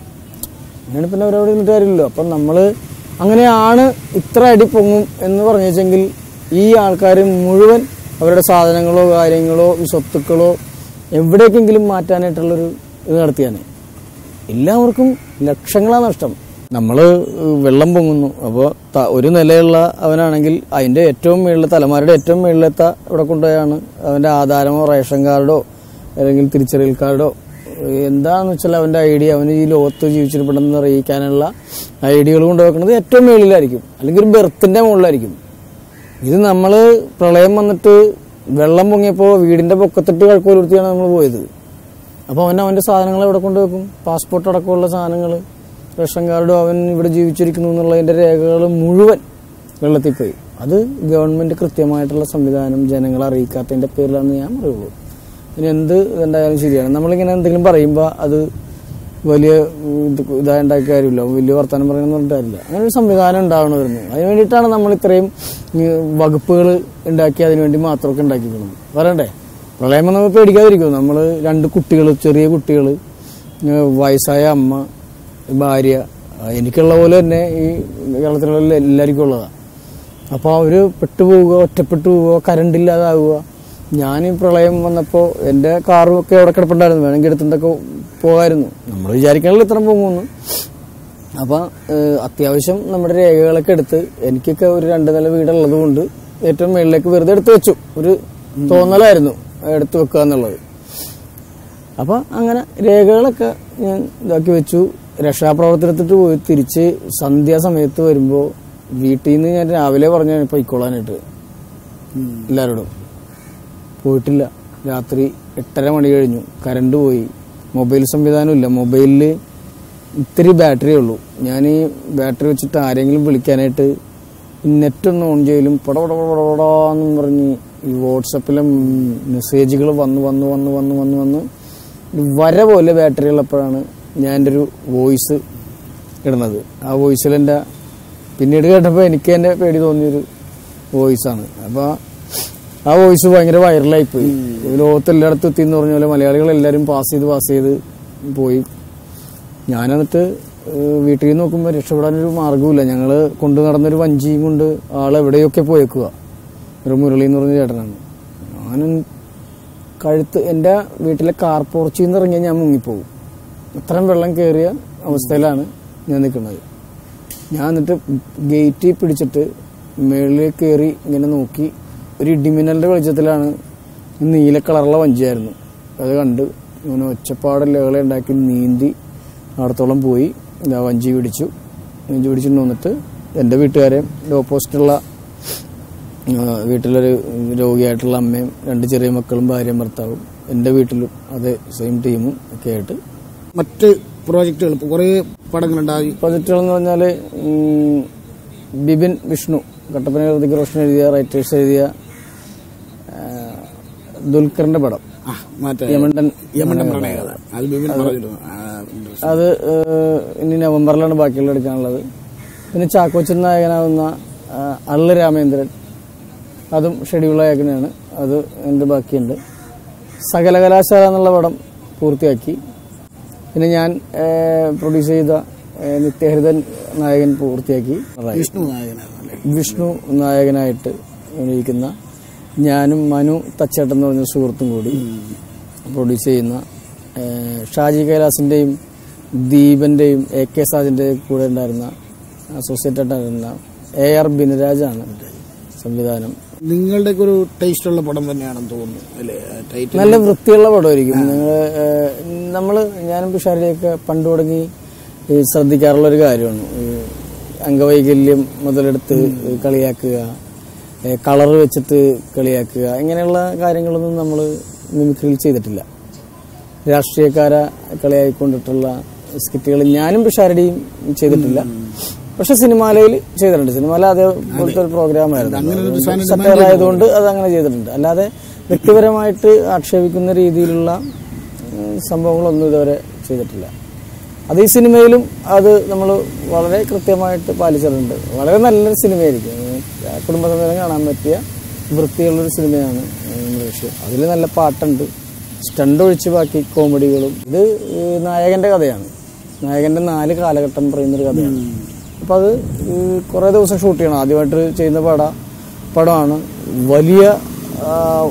അങ്ങനെ പിന്നെ അവരവിടെ നിന്നിട്ട് കാര്യമില്ലല്ലോ അപ്പം നമ്മൾ അങ്ങനെയാണ് ഇത്ര അടി പൊങ്ങും എന്ന് പറഞ്ഞു വെച്ചെങ്കിൽ ഈ ആൾക്കാർ മുഴുവൻ അവരുടെ സാധനങ്ങളോ കാര്യങ്ങളോ ഈ സ്വത്തുക്കളോ എവിടേക്കെങ്കിലും മാറ്റാനായിട്ടുള്ളൊരു ഇത് നടത്തിയാണ് എല്ലാവർക്കും ലക്ഷങ്ങളാണ് നഷ്ടം നമ്മൾ വെള്ളം പൊങ്ങുന്നു അപ്പോൾ ഒരു നിലയുള്ള അവനാണെങ്കിൽ അതിൻ്റെ ഏറ്റവും മുകളിൽ തലമാരുടെ ഏറ്റവും മുകളിലെത്ത ഇവിടെ കൊണ്ടുപോയാണ് അവൻ്റെ ആധാരമോ റേഷൻ കാർഡോ അല്ലെങ്കിൽ തിരിച്ചറിയൽ കാർഡോ എന്താണെന്ന് വെച്ചാൽ അവൻ്റെ ഐഡിയ അവന് ഈ ലോകത്ത് ജീവിച്ചിരിപ്പുണ്ടെന്ന് അറിയിക്കാനുള്ള ഐഡിയകൾ കൊണ്ടുവെക്കുന്നത് ഏറ്റവും മുകളിലായിരിക്കും അല്ലെങ്കിൽ ഒരു ബെർത്തിൻ്റെ മുകളിലായിരിക്കും ഇത് നമ്മൾ പ്രളയം വന്നിട്ട് വെള്ളം പൊങ്ങിയപ്പോൾ വീടിൻ്റെ പൊക്കത്തിട്ട് കഴക്കൂലുർത്തിയാണ് നമ്മൾ പോയത് അപ്പോൾ അവൻ അവൻ്റെ സാധനങ്ങൾ എവിടെ കൊണ്ടുവെക്കും പാസ്പോർട്ട് അടക്കമുള്ള സാധനങ്ങൾ റേഷൻ കാർഡും അവൻ ഇവിടെ ജീവിച്ചിരിക്കുന്നു എന്നുള്ളതിൻ്റെ രേഖകൾ മുഴുവൻ വെള്ളത്തിൽ പോയി അത് ഗവൺമെൻറ് കൃത്യമായിട്ടുള്ള സംവിധാനം ജനങ്ങളെ അറിയിക്കാത്തതിൻ്റെ പേരിലാണെന്ന് ഞാൻ പറയുള്ളൂ ഇനി എന്ത് ഇതുണ്ടായാലും ശരിയാണ് നമ്മളിങ്ങനെ എന്തെങ്കിലും പറയുമ്പോൾ അത് വലിയ ഇത് ഇതായിട്ടുണ്ടാക്കിയ കാര്യമില്ല വലിയ വർത്തമാനം പറയണമെന്ന് പറഞ്ഞിട്ട് കാര്യമില്ല അങ്ങനെ ഒരു സംവിധാനം ഉണ്ടാവണമായിരുന്നു അതിന് വേണ്ടിയിട്ടാണ് നമ്മൾ ഇത്രയും വകുപ്പുകൾ ഉണ്ടാക്കി അതിന് വേണ്ടി മാത്രമൊക്കെ ഉണ്ടാക്കിക്കുന്നത് പറയണ്ടേ പ്രളയം നമ്മൾ പേടിക്കാതിരിക്കും നമ്മൾ രണ്ട് കുട്ടികൾ ചെറിയ കുട്ടികൾ വയസ്സായ അമ്മ ഭാര്യ എനിക്കുള്ള പോലെ തന്നെ ഈ കേരളത്തിലുള്ള എല്ലാവർക്കും ഉള്ളതാണ് അപ്പോൾ അവർ പെട്ടുപോവുക ഒറ്റപ്പെട്ടു പോവുക കറണ്ട് ഇല്ലാതാവുക ഞാൻ ഈ പ്രളയം വന്നപ്പോൾ എൻ്റെ കാറും ഒക്കെ അവിടെ കിടപ്പുണ്ടായിരുന്നു വേണമെങ്കിൽ എടുത്തിട്ടൊക്കെ പോകായിരുന്നു നമ്മൾ വിചാരിക്കണല്ലോ ഇത്ര പോകുമെന്ന് അപ്പം അത്യാവശ്യം നമ്മുടെ രേഖകളൊക്കെ എടുത്ത് എനിക്കൊക്കെ ഒരു രണ്ട് നില വീടുള്ളത് കൊണ്ട് ഏറ്റവും മുകളിലേക്ക് വെറുതെ എടുത്തു വെച്ചു ഒരു തോന്നലായിരുന്നു എടുത്തു വെക്കുക എന്നുള്ളത് അപ്പം അങ്ങനെ രേഖകളൊക്കെ ഞാൻ ഇതാക്കി വെച്ചു രക്ഷാപ്രവർത്തനത്തിട്ട് പോയി തിരിച്ച് സന്ധ്യാസമയത്ത് വരുമ്പോൾ വീട്ടിൽ നിന്ന് ഞാൻ രാവിലെ പറഞ്ഞു പൊയ്ക്കോളാനായിട്ട് എല്ലാവരോടും പോയിട്ടില്ല രാത്രി എട്ടര മണി കഴിഞ്ഞു കറണ്ട് പോയി മൊബൈൽ സംവിധാനമില്ല മൊബൈലിൽ ഇത്തിരി ബാറ്ററിയേ ഉള്ളൂ ഞാൻ ഈ ബാറ്ററി വെച്ചിട്ട് ആരെങ്കിലും വിളിക്കാനായിട്ട് നെറ്റ് ഒന്ന് ഓൺ ചെയ്യലും പടപടപടപടാന്നും പറഞ്ഞ് ഈ വാട്സപ്പിലെ മെസ്സേജുകൾ വന്ന് വന്ന് വന്ന് വന്ന് വന്ന് വന്ന് ഒരു വര പോലെ ബാറ്ററി ഉള്ളപ്പോഴാണ് ഞാൻ എൻ്റെ ഒരു വോയിസ് ഇടുന്നത് ആ വോയിസിൽ എൻ്റെ പിന്നീട് കേട്ടപ്പോൾ എനിക്ക് എൻ്റെ പേടി തോന്നിയൊരു വോയിസാണ് അപ്പോൾ ആ വോയിസ് ഭയങ്കര വൈറലായി പോയി ലോകത്ത് എല്ലായിടത്തും എത്തി എന്ന് പറഞ്ഞ പോലെ മലയാളികൾ എല്ലാവരും പാസ് ചെയ്ത് പാസ് ചെയ്ത് പോയി ഞാൻ എന്നിട്ട് ഏഹ് വീട്ടിൽ നിന്ന് നോക്കുമ്പോൾ രക്ഷപ്പെടാനൊരു മാർഗ്ഗവുമില്ല ഞങ്ങൾ കൊണ്ടു നടന്നൊരു വഞ്ചിയും കൊണ്ട് ആൾ എവിടെയൊക്കെ പോയേക്കുക ഒരു മുരളി എന്ന് പറഞ്ഞ ചേട്ടനാണ് ഞാനും കഴുത്ത് എൻ്റെ വീട്ടിലെ കാർ പോർച്ചിൽ നിന്ന് ഇറങ്ങിയാൽ ഞാൻ മുങ്ങിപ്പോകും അത്രയും വെള്ളം കയറിയ അവസ്ഥയിലാണ് ഞാൻ നിൽക്കുന്നത് ഞാൻ എന്നിട്ട് ഗേറ്റിൽ പിടിച്ചിട്ട് മുകളിലേക്ക് കയറി ഇങ്ങനെ നോക്കി ഒരു ഇടിമിന്നലിൻ്റെ വെളിച്ചത്തിലാണ് ഈ നീല കളറുള്ള വഞ്ചിയായിരുന്നു അത് കണ്ട് ഇങ്ങനെ ഒച്ചപ്പാട് ലഹള ഉണ്ടാക്കി നീന്തി അവിടത്തോളം പോയി ഇതാ വഞ്ചി പിടിച്ചു വഞ്ചി പിടിച്ചിട്ട് വന്നിട്ട് എൻ്റെ വീട്ടുകാരെ ഓപ്പോസിറ്റുള്ള ആ, വീട്ടിലൊരു രോഗിയായിട്ടുള്ള അമ്മയും രണ്ട് ചെറിയ മക്കളും ഭാര്യയും ഭർത്താവും എൻ്റെ വീട്ടിലും അതേ സെയിം ടീമും ഒക്കെ ആയിട്ട് മറ്റ് പ്രോജക്റ്റുകൾ ഇപ്പോൾ കുറേ പടങ്ങളുണ്ടായി പ്രൊജക്റ്റുകൾ എന്ന് പറഞ്ഞാൽ ബിബിൻ വിഷ്ണു കട്ടപ്പന ഹൃതിക് റോഷൻ എഴുതിയ റൈറ്റേഴ്സ് എഴുതിയ ആ, ദുൽഖറിന്റെ പടം ആ മറ്റേ യമണ്ടൻ യമണ്ടൻ പ്രണയകഥ അത് ബിബിൻ പറഞ്ഞിരുന്നു ആ, അത് ഏഹ്, ഇനി നവംബറിലാണ് ബാക്കിയുള്ള എടുക്കാനുള്ളത് പിന്നെ ചാക്കോച്ചൻ നായകനാവുന്ന ആ, അള്ളു രാമേന്ദ്രൻ അതും ഷെഡ്യൂളായകനാണ് അത് എൻ്റെ ബാക്കിയുണ്ട് സകലകലാശാല എന്നുള്ള പടം പൂർത്തിയാക്കി പിന്നെ ഞാൻ പ്രൊഡ്യൂസ് ചെയ്ത ഏഹ്, നിത്യഹരിതൻ നായകൻ പൂർത്തിയാക്കി വിഷ്ണു നായകനാണ് അല്ലേ വിഷ്ണു നായകനായിട്ട് ഇരിക്കുന്ന ഞാനും മനു തച്ചേട്ടൻ എന്ന് പറഞ്ഞ സുഹൃത്തും കൂടി പ്രൊഡ്യൂസ് ചെയ്യുന്ന ഏഹ്, ഷാജി കൈലാസിൻ്റെയും ദീപൻ്റെയും എ കെ സാജിൻ്റെയും കൂടെ ഉണ്ടായിരുന്ന അസോസിയേറ്റ് ആയിട്ടായിരുന്ന എ ആർ ബിനരാജാണ് സംവിധാനം നിങ്ങളുടെയൊക്കെ ഒരു ടേസ്റ്റ് ഉള്ള പടം തന്നെയാണെന്ന് തോന്നുന്നു അല്ലേ ടൈറ്റിൽ നല്ല വൃത്തിയുള്ള പടമായിരിക്കും നിങ്ങൾ നമ്മൾ ഞാനും പിഷാരിയൊക്കെ പണ്ട് തുടങ്ങി ഈ ശ്രദ്ധിക്കാറുള്ള ഒരു കാര്യമാണ് ഈ അംഗവൈകല്യം മുതലെടുത്ത് കളിയാക്കുക കളർ വെച്ചിട്ട് കളിയാക്കുക ഇങ്ങനെയുള്ള കാര്യങ്ങളൊന്നും നമ്മൾ മിമിക്രിയിൽ ചെയ്തിട്ടില്ല രാഷ്ട്രീയക്കാരെ കളിയായിക്കൊണ്ടിട്ടുള്ള സ്കിറ്റുകൾ ഞാനും പിഷാരടിയും ചെയ്തിട്ടില്ല പക്ഷെ സിനിമാലയിൽ ചെയ്തിട്ടുണ്ട് സിനിമാല അതേപോലത്തെ ഒരു പ്രോഗ്രാമായിരുന്നു സറ്റയർ ആയതുകൊണ്ട് അത് അങ്ങനെ ചെയ്തിട്ടുണ്ട് അല്ലാതെ വ്യക്തിപരമായിട്ട് ആക്ഷേപിക്കുന്ന രീതിയിലുള്ള ഉം, സംഭവങ്ങളൊന്നും ഇതുവരെ ചെയ്തിട്ടില്ല അത് ഈ സിനിമയിലും അത് നമ്മൾ വളരെ കൃത്യമായിട്ട് പാലിച്ചിട്ടുണ്ട് വളരെ നല്ലൊരു സിനിമയായിരിക്കും ഉം, കുടുംബസമേതം കാണാൻ പറ്റിയ വൃത്തിയുള്ളൊരു സിനിമയാണ് പക്ഷേ അതിൽ നല്ല പാട്ടുണ്ട് സ്റ്റണ്ട് ഒഴിച്ച് ബാക്കി കോമഡികളും ഇത് ഈ നായകന്റെ കഥയാണ് നായകന്റെ നാല് കാലഘട്ടം പറയുന്നൊരു കഥയാണ് അപ്പോൾ അത് ഈ കുറേ ദിവസം ഷൂട്ട് ചെയ്യണം ആദ്യമായിട്ട് ചെയ്യുന്ന പട പടമാണ് വലിയ ആ,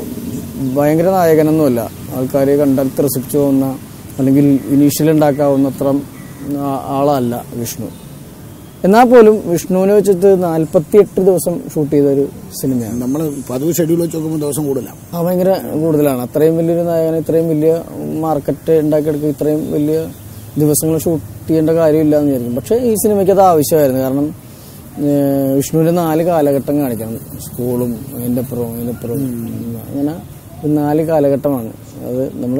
ഭയങ്കര നായകനൊന്നുമല്ല ആൾക്കാർ കണ്ടാൽ ത്രസിച്ചു പോകുന്ന അല്ലെങ്കിൽ ഇനീഷ്യൽ ഉണ്ടാക്കാവുന്ന അത്ര ആ- ആളല്ല വിഷ്ണു എന്നാൽ പോലും വിഷ്ണുവിനെ വെച്ചിട്ട് നാൽപ്പത്തി എട്ട് ദിവസം ഷൂട്ട് ചെയ്ത ഒരു സിനിമയാണ് നമ്മൾ പതിവ് ഷെഡ്യൂൾ വെച്ച് നോക്കുമ്പോൾ ദിവസം കൂടുതലാണ് ആ ഭയങ്കര കൂടുതലാണ് അത്രയും വലിയൊരു നായകനെ ഇത്രയും വലിയ മാർക്കറ്റ് ഉണ്ടാക്കിയെടുക്കുക ഇത്രയും വലിയ ദിവസങ്ങൾ ഷൂട്ട് ചെയ്യേണ്ട കാര്യമില്ല എന്ന് വിചാരിക്കും പക്ഷേ ഈ സിനിമയ്ക്ക് അത് ആവശ്യമായിരുന്നു കാരണം ഏഹ്, വിഷ്ണുവിന്റെ നാല് കാലഘട്ടം കാണിക്കണം സ്കൂളും അതിൻ്റെ അപ്പുറവും അതിൻ്റെ അപ്പുറവും അങ്ങനെ ഒരു നാല് കാലഘട്ടമാണ് അത് നമ്മൾ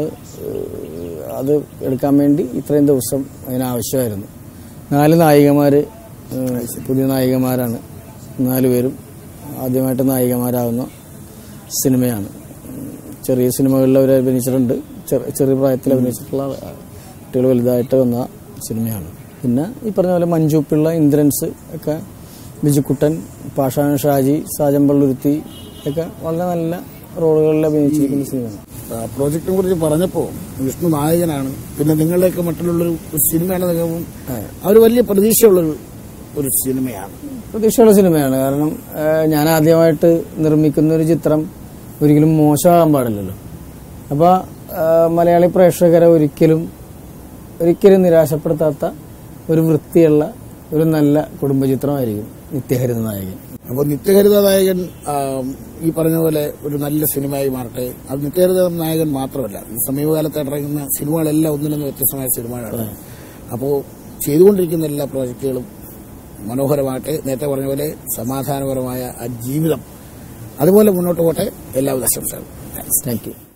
അത് എടുക്കാൻ വേണ്ടി ഇത്രയും ദിവസം അതിനാവശ്യമായിരുന്നു നാല് നായികമാർ പുതിയ നായികമാരാണ് നാല് പേരും ആദ്യമായിട്ട് നായികമാരാകുന്ന സിനിമയാണ് ഉം, ചെറിയ സിനിമകളിൽ അവർ അഭിനയിച്ചിട്ടുണ്ട് ചെറിയ ചെറിയ പ്രായത്തിൽ അഭിനയിച്ചിട്ടുള്ള ആ, കുട്ടികൾ വലുതായിട്ട് വന്ന സിനിമയാണ് പിന്നെ ഈ പറഞ്ഞ പോലെ മഞ്ജു പിള്ള ഇന്ദ്രൻസ് ഒക്കെ ബിജുക്കുട്ടൻ പാഷാൻ ഷാജി സാജൻ പള്ളുരുത്തി ഒക്കെ വളരെ നല്ല റോളുകളിൽ അഭിനയിച്ചിരിക്കുന്ന സിനിമയാണ് പ്രോജക്റ്റിനെ കുറിച്ച് പറഞ്ഞപ്പോൾ വിഷ്ണു നായകനാണ് പിന്നെ നിങ്ങളുടെയൊക്കെ മറ്റുള്ളൊരു ഒരു സിനിമയാണ് നിൽക്കുമ്പോൾ അവർ വലിയ പ്രതീക്ഷയുള്ളൊരു ഒരു സിനിമയാണ് പ്രതീക്ഷയുള്ള സിനിമയാണ് കാരണം ആ, ഞാൻ ആദ്യമായിട്ട് നിർമ്മിക്കുന്ന ഒരു ചിത്രം ഒരിക്കലും മോശമാകാൻ പാടില്ലല്ലോ അപ്പോൾ മലയാളി പ്രേക്ഷകരെ ഒരിക്കലും ഒരിക്കലും നിരാശപ്പെടുത്താത്ത ഒരു വൃത്തിയുള്ള ഒരു നല്ല കുടുംബചിത്രമായിരിക്കും നിത്യഹരിത നായകൻ അപ്പോൾ നിത്യഹരിത നായകൻ ആ, ഈ പറഞ്ഞ പോലെ ഒരു നല്ല സിനിമയായി മാറട്ടെ അത് നിത്യഹരിത നായകൻ മാത്രമല്ല ഈ സമീപകാലത്ത് ഇറങ്ങുന്ന സിനിമകളെല്ലാം ഒന്നിനൊന്ന് വ്യത്യസ്തമായ സിനിമകളാണ് അപ്പോൾ ചെയ്തുകൊണ്ടിരിക്കുന്ന എല്ലാ പ്രോജക്റ്റുകളും മനോഹരമാകട്ടെ നേരത്തെ പറഞ്ഞ പോലെ സമാധാനപരമായ ആ ജീവിതം അതുപോലെ മുന്നോട്ട് പോട്ടെ എല്ലാവിധ ആശംസകളും താങ്ക് യു